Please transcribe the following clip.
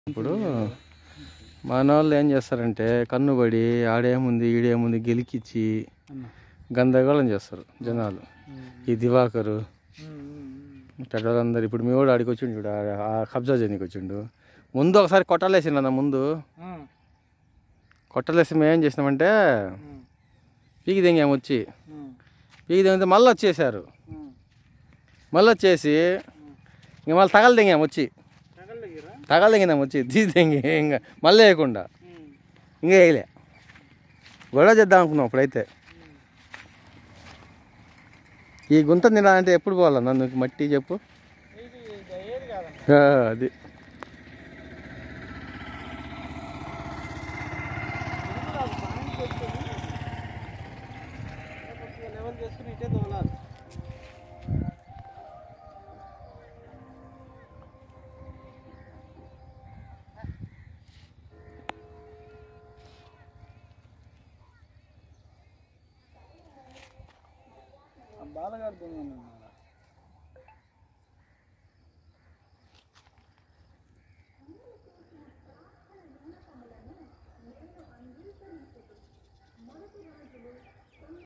ఇప్పుడు మన వాళ్ళు ఏం చేస్తారంటే కన్నుబడి ఆడేముంది ఈడేముంది గెలికిచ్చి గందరగోళం చేస్తారు జనాలు ఈ దివాకరు పెద్దలందరూ ఇప్పుడు మీ వాడు ఆడికి వచ్చిండు చూడు ఆ- ఆ కబ్జా చేయడానికి వచ్చిండు ముందు ఒకసారి కొట్టాలేసిండు అన్న ముందు కొట్టలేసి మేము ఏం చేసినామంటే పీకి దెంగాము వచ్చి పీకి దెంగితే మళ్ళీ వచ్చేసారు మళ్ళీ వచ్చేసి ఇంక మళ్ళీ తగల దెంగాము వచ్చి తగల దెంగినాం వచ్చి తీసి దెంగి ఇంకా మళ్ళీ వేయకుండా ఇంకా వేయలే గొడవ చేద్దాం అనుకున్నాం అప్పుడైతే ఈ గుంత తినాలంటే ఎప్పుడు పోవాలన్నా నువ్వు మట్టి చెప్పు ఆ, అది లెవెల్ చేసుకుని ఇటే తోలాలి బాలగారు దొంగ